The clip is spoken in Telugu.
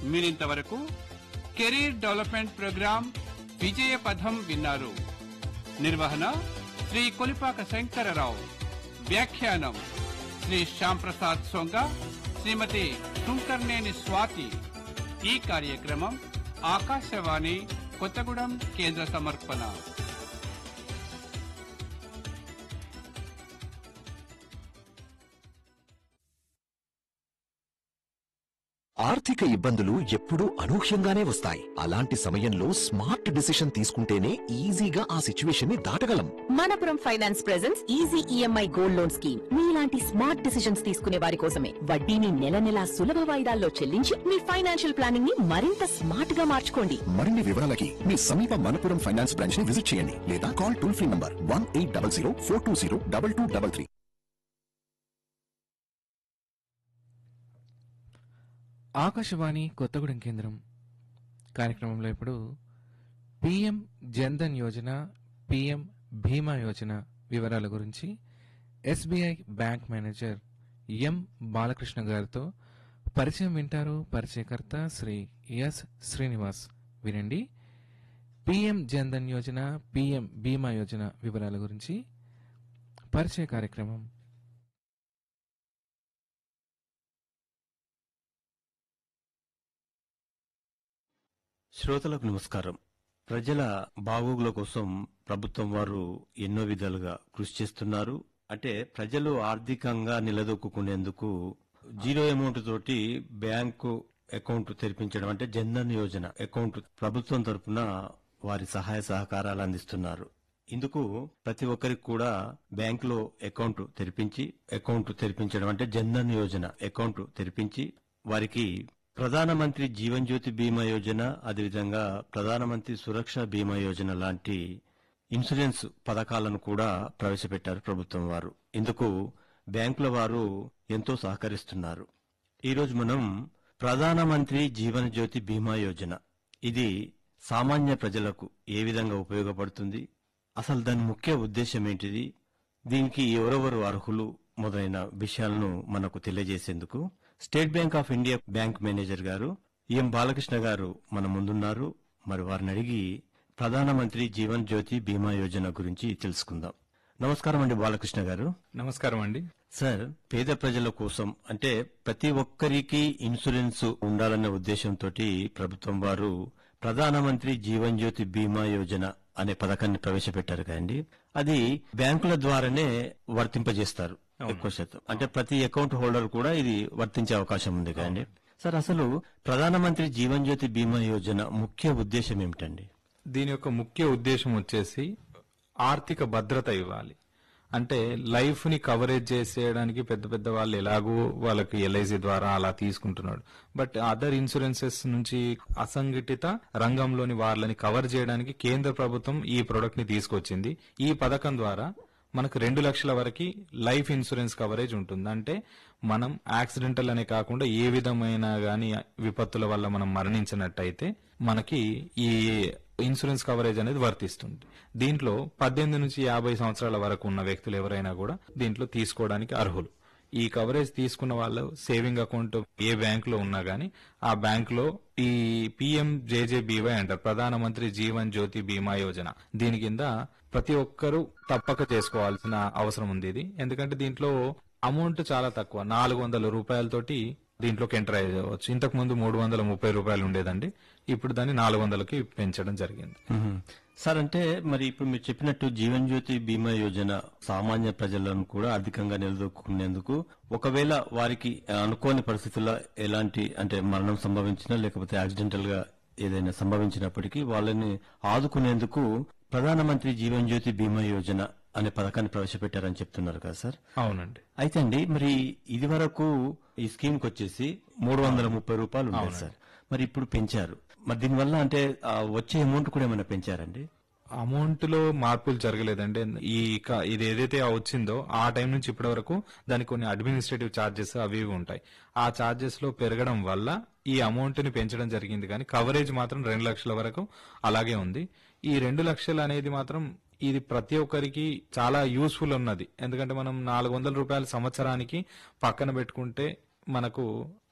మీరింతవరకు కెరీర్ డెవలప్మెంట్ ప్రోగ్రాం విజయ పథం విన్నారు నిర్వహణ శ్రీ కొలిపాక శంకరరావు వ్యాఖ్యానం శ్రీ శ్యాంప్రసాద్ సొంగ శ్రీమతి సుంకర్నేని స్వాతి ఈ కార్యక్రమం ఆకాశవాణి కొత్తగూడెం కేంద్ర సమర్పణ ఆర్థిక ఇబ్బందులు ఎప్పుడూ అనూహ్యంగానే వస్తాయి అలాంటి సమయంలో స్మార్ట్ డిసిషన్ తీసుకుంటేనే ఈజీగా ఆ సిచ్యువేషన్ ని దాటగలం Manappuram finance presence easy EMI gold loan scheme మీలాంటి స్మార్ట్ డిసిషన్స్ తీసుకునే వారి కోసమే వడ్డీని నెల నెలా సులభ వాయిదాల్లో చెల్లించి మీ ఫైనాన్షియల్ ప్లానింగ్ ని మరింత స్మార్ట్ గా మార్చుకోండి మరిన్ని వివరాలకి మీ సమీప మనపురం ఫైనాన్స్ బ్రాంచ్ ని విజిట్ చేయండి లేదా call toll free number one eight double zero four two zero double two double three Akashvani Kothagudem కేంద్రం కార్యక్రమంలో ఇప్పుడు పిఎం జన్ధన్ యోజన పిఎం భీమా యోజన వివరాల గురించి SBI bank manager M Balakrishna గారితో పరిచయం వింటారు పరిచయకర్త శ్రీ ఎస్ శ్రీనివాస్ వినండి పిఎం జన్ధన్ యోజన పిఎం భీమా యోజన వివరాల గురించి పరిచయ కార్యక్రమం శ్రోతలకు నమస్కారం ప్రజల బాగోగుల కోసం ప్రభుత్వం వారు ఎన్నో విధాలుగా కృషి చేస్తున్నారు అంటే ప్రజలు ఆర్థికంగా నిలదొక్కునేందుకు జీరో అమౌంట్ తోటి బ్యాంకు అకౌంట్ తెరిపించడం అంటే జన్ధన్ యోజన అకౌంట్ ప్రభుత్వం తరపున వారి సహాయ సహకారాలు అందిస్తున్నారు ఇందుకు ప్రతి ఒక్కరికి కూడా బ్యాంకులో అకౌంట్ తెరిపించి అకౌంట్ తెరిపించడం అంటే జన్ధన్ యోజన అకౌంట్ తెరిపించి వారికి ప్రధానమంత్రి జీవన్ జ్యోతి బీమా యోజన అదేవిధంగా ప్రధానమంత్రి సురక్ష బీమా యోజన లాంటి ఇన్సూరెన్స్ పథకాలను కూడా ప్రవేశపెట్టారు ప్రభుత్వం వారు ఇందుకు బ్యాంకుల వారు ఎంతో సహకరిస్తున్నారు ఈరోజు మనం ప్రధానమంత్రి జీవన జ్యోతి బీమా యోజన ఇది సామాన్య ప్రజలకు ఏ విధంగా ఉపయోగపడుతుంది అసలు దాని ముఖ్య ఉద్దేశం ఏంటిది దీనికి ఎవరెవరు అర్హులు మొదలైన విషయాలను మనకు తెలియజేసేందుకు state bank of India bank manager గారు ఎం బాలకృష్ణ గారు మన ముందున్నారు మరి వారిని అడిగి ప్రధానమంత్రి జీవన్ జ్యోతి బీమా యోజన గురించి తెలుసుకుందాం నమస్కారం అండి బాలకృష్ణ గారు నమస్కారం అండి సార్ పేద ప్రజల కోసం అంటే ప్రతి ఒక్కరికి ఇన్సూరెన్స్ ఉండాలనే ఉద్దేశంతో ప్రభుత్వం వారు ప్రధానమంత్రి జీవన్ జ్యోతి బీమా యోజన అనే పథకాన్ని ప్రవేశపెట్టారు కదండి అది బ్యాంకుల ద్వారానే వర్తింపజేస్తారు ఎక్కువ శాతం అంటే ప్రతి అకౌంట్ హోల్డర్ కూడా ఇది వర్తించే అవకాశం ఉంది కదండి సార్ అసలు ప్రధానమంత్రి జీవన్ జ్యోతి బీమా యోజన ముఖ్య ఉద్దేశం ఏమిటండి దీని యొక్క ముఖ్య ఉద్దేశం వచ్చేసి ఆర్థిక భద్రత ఇవ్వాలి అంటే లైఫ్ ని కవరేజ్ చేసేయడానికి పెద్ద పెద్ద వాళ్ళు ఎలాగో వాళ్ళకి ఎల్ఐసి ద్వారా అలా తీసుకుంటున్నాడు బట్ అదర్ ఇన్సూరెన్సెస్ నుంచి అసంఘటిత రంగంలోని వాళ్ళని కవర్ చేయడానికి కేంద్ర ప్రభుత్వం ఈ ప్రొడక్ట్ ని తీసుకొచ్చింది ఈ పథకం ద్వారా మనకు రెండు లక్షల వరకు లైఫ్ ఇన్సూరెన్స్ కవరేజ్ ఉంటుంది అంటే మనం యాక్సిడెంటల్ అనే కాకుండా ఏ విధమైన గాని విపత్తుల వల్ల మనం మరణించినట్టయితే మనకి ఈ ఇన్సూరెన్స్ కవరేజ్ అనేది వర్తిస్తుంది దీంట్లో పద్దెనిమిది నుంచి యాభై సంవత్సరాల వరకు ఉన్న వ్యక్తులు ఎవరైనా కూడా దీంట్లో తీసుకోవడానికి అర్హులు ఈ కవరేజ్ తీసుకున్న వాళ్ళు సేవింగ్ అకౌంట్ ఏ బ్యాంక్ లో ఉన్నా గానీ ఆ బ్యాంక్ లో ఈ పిఎం జేజేబీవై అంటారు ప్రధానమంత్రి జీవన్ జ్యోతి బీమా యోజన దీని కింద ప్రతి ఒక్కరూ తప్పక చేసుకోవాల్సిన అవసరం ఉంది ఇది ఎందుకంటే దీంట్లో అమౌంట్ చాలా తక్కువ నాలుగు వందల రూపాయలతోటి దీంట్లోకి ఎంటర్ అయ్యవచ్చు ఇంతకు ముందు మూడు వందల ముప్పై రూపాయలు ఉండేదండి ఇప్పుడు దాన్ని నాలుగు వందలకి పెంచడం జరిగింది మ్మ్. సార్ అంటే మరి ఇప్పుడు మీరు చెప్పినట్టు జీవన్ జ్యోతి బీమా యోజన సామాన్య ప్రజలను కూడా ఆర్థికంగా నిలదొక్కునేందుకు ఒకవేళ వారికి ఆ, అనుకోని పరిస్థితుల్లో ఎలాంటి అంటే మరణం సంభవించినా లేకపోతే యాక్సిడెంటల్ గా ఏదైనా సంభవించినప్పటికీ వాళ్ళని ఆదుకునేందుకు ప్రధానమంత్రి జీవన్ జ్యోతి బీమా యోజన అనే పథకాన్ని ప్రవేశపెట్టారని చెప్తున్నారు కదా సార్ అవునండి అయితే అండి మరి ఇది వరకు ఈ స్కీమ్ కి వచ్చేసి మూడు వందల ముప్పై రూపాయలు ఉండేది సార్ మరి ఇప్పుడు పెంచారు మరి దీనివల్ల అంటే ఆ, వచ్చే అమౌంట్ కూడా ఏమైనా పెంచారండి అమౌంట్ లో మార్పులు జరగలేదండి ఈ క- ఇది ఏదైతే వచ్చిందో ఆ టైం నుంచి ఇప్పటి వరకు దానికి కొన్ని అడ్మినిస్ట్రేటివ్ ఛార్జెస్ అవి ఇవి ఉంటాయి ఆ ఛార్జెస్ లో పెరగడం వల్ల ఈ అమౌంట్ ని పెంచడం జరిగింది కానీ కవరేజ్ మాత్రం రెండు లక్షల వరకు అలాగే ఉంది ఈ రెండు లక్షలు అనేది మాత్రం ఇది ప్రతి ఒక్కరికి చాలా యూస్ఫుల్ ఉన్నది ఎందుకంటే మనం నాలుగు వందల రూపాయల సంవత్సరానికి పక్కన పెట్టుకుంటే మనకు